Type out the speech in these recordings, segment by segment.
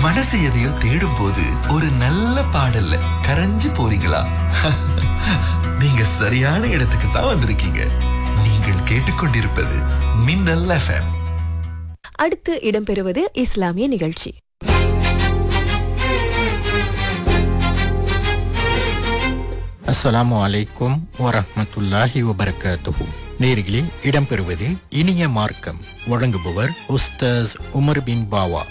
மனசு எதையோ தேடும் போது ஒரு நல்ல பாடல்ல கரைஞ்சு போறீங்களா நீங்க சரியான இடத்துக்கு தான் வந்திருக்கீங்க நீங்கள் கேட்டுக்கொண்டிருப்பது மின்னல் எஃப்எம் அடுத்து இடம்பெறுவது இஸ்லாமிய நிகழ்ச்சி அஸ்ஸலாமு அலைக்கும் வரஹ்மத்துல்லாஹி வபரகாத்துஹு நேர்களே இடம்பெறுவது இனிய மார்க்கம் வழங்குபவர் உஸ்தாஸ் உமர் பின் பாவா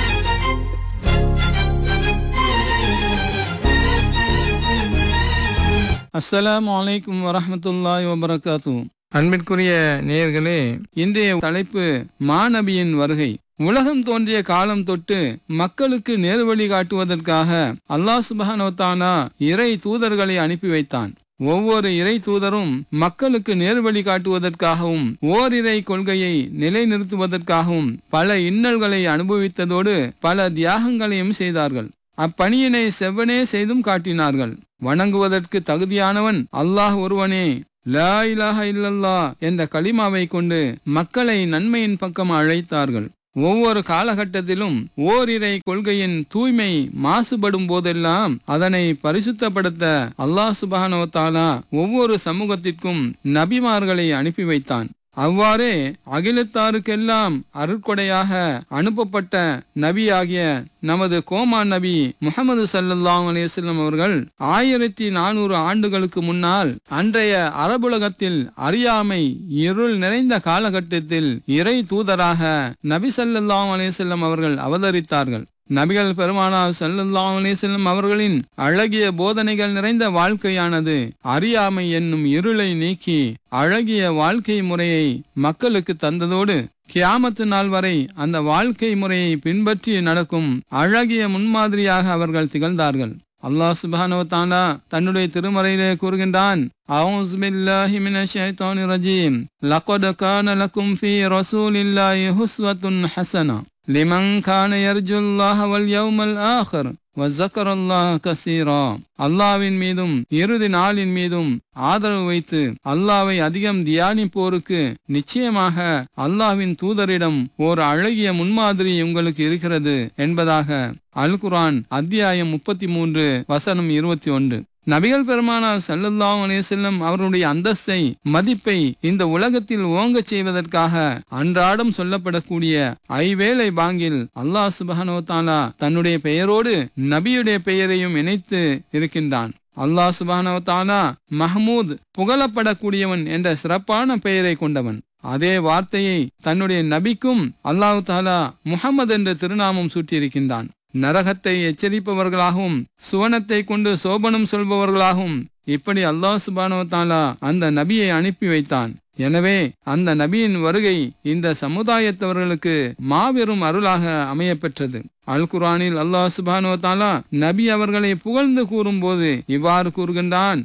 அஸ்ஸலாமு அலைக்கும் வரஹ்மத்துல்லாஹி வபரகாத்து அன்பிற்குரிய நேயர்களே இன்றைய தலைப்பு மாநபியின் வருகை உலகம் தோன்றிய காலம் தொட்டு மக்களுக்கு நேர்வழி காட்டுவதற்காக அல்லாஹ் சுபஹானவத்தானா இறை தூதர்களை அனுப்பி வைத்தான் ஒவ்வொரு இறை தூதரும் மக்களுக்கு நேர்வழி காட்டுவதற்காகவும் ஓரிரை கொள்கையை நிலைநிறுத்துவதற்காகவும் பல இன்னல்களை அனுபவித்ததோடு பல தியாகங்களையும் செய்தார்கள் அப்பணியினை செவ்வனே செய்தும் காட்டினார்கள் வணங்குவதற்கு தகுதியானவன் அல்லாஹ் ஒருவனே லா இலாஹ இல்லல்லா என்ற கலிமாவை கொண்டு மக்களை நன்மையின் பக்கம் அழைத்தார்கள் ஒவ்வொரு காலகட்டத்திலும் ஓரிரை கொள்கையின் தூய்மை மாசுபடும் போதெல்லாம் அதனை பரிசுத்தப்படுத்த அல்லாஹ் சுபஹானவத்தாலா ஒவ்வொரு சமூகத்திற்கும் நபிமார்களை அனுப்பி வைத்தான் அவ்வாறே அகிலத்தாருக்கெல்லாம் அருட்கொடையாக அனுப்பப்பட்ட நபியாகிய நமது கோமான் நபி முகமது சல்லல்லாஹ் அலையம் அவர்கள் ஆயிரத்தி நானூறு ஆண்டுகளுக்கு முன்னால் அன்றைய அரபுலகத்தில் அறியாமை இருள் நிறைந்த காலகட்டத்தில் இறை தூதராக நபி சல்லல்லாஹ் அலையம் அவர்கள் அவதரித்தார்கள் நபிகள் பெருமானார் சல்லல்லாஹு அலைஹி வஸல்லம் அவர்களின் அழகிய போதனைகள் நிறைந்த வாழ்க்கையானது அறியாமை என்னும் இருளை நீக்கி அழகிய வாழ்க்கை முறையை மக்களுக்கு தந்ததோடு கியாமத்து நாள் வரை அந்த வாழ்க்கை முறையை பின்பற்றி நடக்கும் அழகிய முன்மாதிரியாக அவர்கள் திகழ்ந்தார்கள் அல்லாஹ் சுப்ஹானஹு தாலா தன்னுடைய திருமறையிலே கூறுகின்றான் அவுஸ் பில்லாஹி மினஷ் ஷைத்தானிர் ரஜீம் லகத் கான லக்கும் ஃபீ ரசூலில்லாஹி ஹுஸ்வத்துன் ஹஸனா லிமன் கான யர்ஜுல்லாஹ வல் யௌமல் ஆஹிர் வஸக்கரல்லாஹ கஸீரா அல்லாவின் மீதும் இறுதி நாளின் மீதும் ஆதரவு வைத்து அல்லாவை அதிகம் தியானிப்போருக்கு நிச்சயமாக அல்லாவின் தூதரிடம் ஓர் அழகிய முன்மாதிரி உங்களுக்கு இருக்கிறது என்பதாக அல் குரான் அத்தியாயம் முப்பத்தி மூன்று வசனம் இருபத்தி ஒன்று நபிகள் பெருமானார் சல்லல்லாஹு அலைஹி வஸல்லம் அவருடைய அந்தஸ்தை மதிப்பை இந்த உலகத்தில் ஓங்கச் செய்வதற்காக அன்றாடம் சொல்லப்படக்கூடிய ஐவேளை பாங்கில் அல்லாஹ் சுபஹானஹு வ தஆலா தன்னுடைய பெயரோடு நபியுடைய பெயரையும் இணைத்து இருக்கின்றான் அல்லாஹ் சுபஹானஹு வ தஆலா மஹமூத் புகழப்படக்கூடியவன் என்ற சிறப்பான பெயரை கொண்டவன் அதே வார்த்தையை தன்னுடைய நபிக்கும் அல்லாஹு தாலா முகமது என்ற திருநாமம் சூட்டியிருக்கின்றான் நரகத்தை எச்சரிப்பவர்களாகவும் சுவனத்தை கொண்டு சோபனம் சொல்பவர்களாகவும் இப்படி அல்லாஹ் சுபானோ தாலா அந்த நபியை அனுப்பி வைத்தான் எனவே அந்த நபியின் வருகை இந்த சமுதாயத்தவர்களுக்கு மாபெரும் அருளாக அமையப்பெற்றது அல் குரானில் அல்லாஹ் சுபானோ தாலா நபி அவர்களை புகழ்ந்து கூறும்போது இவ்வாறு கூறுகின்றான்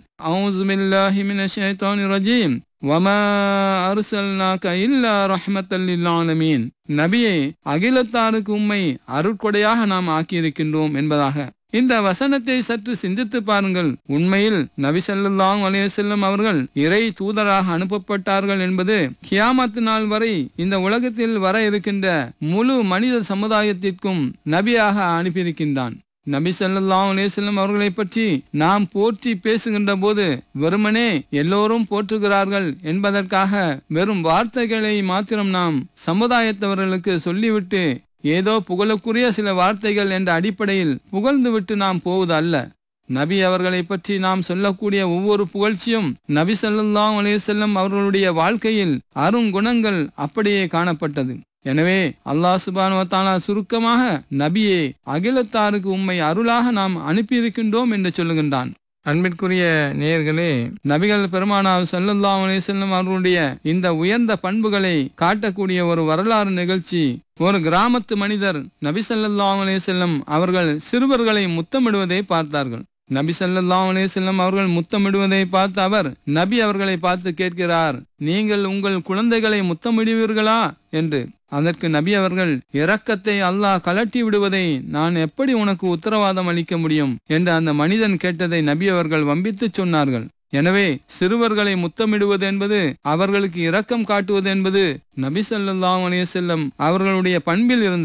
ரஜீம் வமா அருசல்னாக இல்லா ரஹ்மத்தல் ஆலமீன் நபியை அகிலத்தாருக்கு உண்மை அருட்கொடையாக நாம் ஆக்கியிருக்கின்றோம் என்பதாக இந்த வசனத்தை சற்று சிந்தித்து பாருங்கள் உண்மையில் நபி ஸல்லல்லாஹு அலைஹி வஸல்லம் அவர்கள் இறை தூதராக அனுப்பப்பட்டார்கள் என்பது கியாமத்து நாள் வரை இந்த உலகத்தில் வர இருக்கின்ற முழு மனித சமுதாயத்திற்கும் நபியாக அனுப்பியிருக்கின்றான் நபி ஸல்லல்லாஹு அலைஹி வஸல்லம் அவர்களை பற்றி நாம் போற்றி பேசுகின்ற போது வெறுமனே எல்லோரும் போற்றுகிறார்கள் என்பதற்காக வெறும் வார்த்தைகளை மாத்திரம் நாம் சமுதாயத்தவர்களுக்கு சொல்லிவிட்டு ஏதோ புகழுக்குரிய சில வார்த்தைகள் என்ற அடிப்படையில் புகழ்ந்துவிட்டு நாம் போவது அல்ல நபி அவர்களை பற்றி நாம் சொல்லக்கூடிய ஒவ்வொரு புகழ்ச்சியும் நபி ஸல்லல்லாஹு அலைஹி வஸல்லம் அவர்களுடைய வாழ்க்கையில் அருங்குணங்கள் அப்படியே காணப்பட்டது எனவே அல்லாஹ் சுபானுவ தாலா சுருக்கமாக நபியே அகிலத்தாருக்கு உம்மை அருளாக நாம் அனுப்பியிருக்கின்றோம் என்று சொல்லுகின்றான் அன்பிற்குரிய நேயர்களே நபிகள் பெருமானார் ஸல்லல்லாஹு அலைஹி வஸல்லம் அவர்களுடைய இந்த உயர்ந்த பண்புகளை காட்டக்கூடிய ஒரு வரலாறு நிகழ்ச்சி ஒரு கிராமத்து மனிதர் நபி ஸல்லல்லாஹு அலைஹி வஸல்லம் அவர்கள் சிறுவர்களை முத்தமிடுவதை பார்த்தார்கள் நபி ஸல்லல்லாஹு அலைஹி வஸல்லம் அவர்கள் முத்தமிடுவதை பார்த்து அவர் நபி அவர்களை பார்த்து கேட்கிறார் நீங்கள் உங்கள் குழந்தைகளை முத்தமிடுவீர்களா என்று அதற்கு நபி அவர்கள் இரக்கத்தை அல்லாஹ் கலட்டி விடுவதை நான் எப்படி உனக்கு உத்தரவாதம் அளிக்க முடியும் என்று அந்த மனிதன் கேட்டதை நபி அவர்கள் வம்பித்துச் சொன்னார்கள் எனவே சிறுவர்களை முத்தமிடுவது என்பது அவர்களுக்கு இரக்கம் காட்டுவது என்பது நபி ஸல்லல்லாஹு அலைஹி வஸல்லம் அவர்களுடைய பண்பில் இருந்தது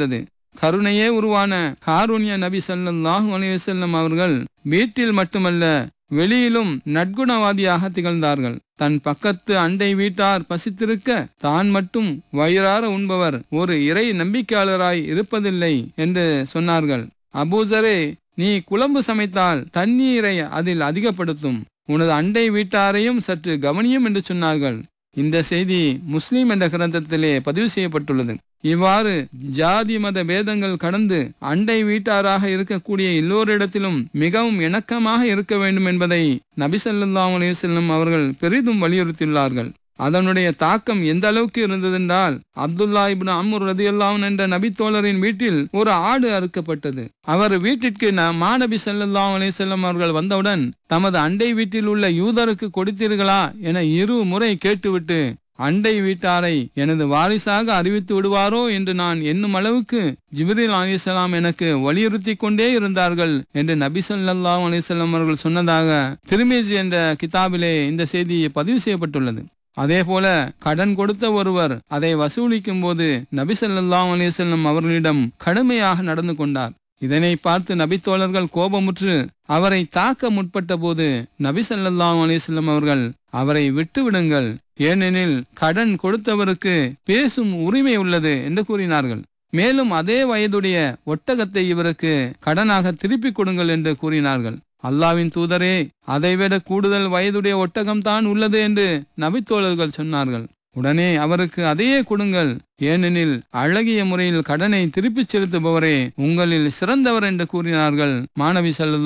கருணையே உருவான ஹாரூன்ய நபி ஸல்லல்லாஹு அலைஹி வஸல்லம் அவர்கள் வீட்டில் மட்டுமல்ல வெளியிலும் நற்குணவாதியாக திகழ்ந்தார்கள் தன் பக்கத்து அண்டை வீட்டார் பசித்திருக்க தான் மட்டும் வயிறார உண்பவர் ஒரு இறை நம்பிக்கையாளராய் இருப்பதில்லை என்று சொன்னார்கள் அபூசரே நீ குழம்பு சமைத்தால் தண்ணீரை அதில் அதிகப்படுத்தும் உனது அண்டை வீட்டாரையும் சற்று கவனியும் என்று சொன்னார்கள் இந்த செய்தி முஸ்லிம் என்ற கிரந்தத்திலே பதிவு செய்யப்பட்டுள்ளது இவ்வாறு ஜாதி மத பேதங்கள் கடந்து அண்டை வீட்டாராக இருக்கக்கூடிய எல்லோரிடத்திலும் மிகவும் இணக்கமாக இருக்க வேண்டும் என்பதை நபிசல்லாஹ் அலையுசல்லம் அவர்கள் பெரிதும் வலியுறுத்தியுள்ளார்கள் அதனுடைய தாக்கம் எந்த அளவுக்கு இருந்ததென்றால் அப்துல்லா இப்னு அம்முர் ரதியல்லாஹன் என்ற நபித்தோழரின் வீட்டில் ஒரு ஆடு அறுக்கப்பட்டது அவர் வீட்டிற்கு ந- மாநபி ஸல்லல்லாஹு அலைஹி வஸல்லம் அவர்கள் வந்தவுடன் தமது அண்டை வீட்டில் உள்ள யூதருக்கு கொடுத்தீர்களா என இரு முறை கேட்டுவிட்டு அண்டை வீட்டாரை எனது வாரிசாக அறிவித்து விடுவாரோ என்று நான் எண்ணும் அளவுக்கு ஜிப்ரீல் அலிசலாம் எனக்கு வலியுறுத்தி கொண்டே இருந்தார்கள் என்று நபி ஸல்லல்லாஹு அலைஹி வஸல்லம் அவர்கள் சொன்னதாக திருமேஜி என்ற கிதாபிலே இந்த செய்தி பதிவு செய்யப்பட்டுள்ளது அதே போல கடன் கொடுத்த ஒருவர் அதை வசூலிக்கும் போது நபி ஸல்லல்லாஹு அலைஹி வஸல்லம் அவர்களிடம் கடுமையாக நடந்து கொண்டார் இதனை பார்த்து நபித்தோழர்கள் கோபமுற்று அவரை தாக்க முற்பட்ட போது நபி ஸல்லல்லாஹு அலைஹி வஸல்லம் அவர்கள் அவரை விட்டுவிடுங்கள் ஏனெனில் கடன் கொடுத்தவருக்கு பேசும் உரிமை உள்ளது என்று கூறினார்கள் மேலும் அதே வயதுடைய ஒட்டகத்தை இவருக்கு கடனாக திருப்பிக் கொடுங்கள் என்று கூறினார்கள் அல்லாவின் தூதரே அதைவிட கூடுதல் வயதுடைய ஒட்டகம் தான் உள்ளது என்று நபித்தோழர்கள் சொன்னார்கள் உடனே அவருக்கு அதையே கொடுங்கள் ஏனெனில் அழகிய முறையில் கடனை திருப்பிச் செலுத்துபவரே உங்களில் சிறந்தவர் என்று கூறினார்கள் மாணவி செல்ல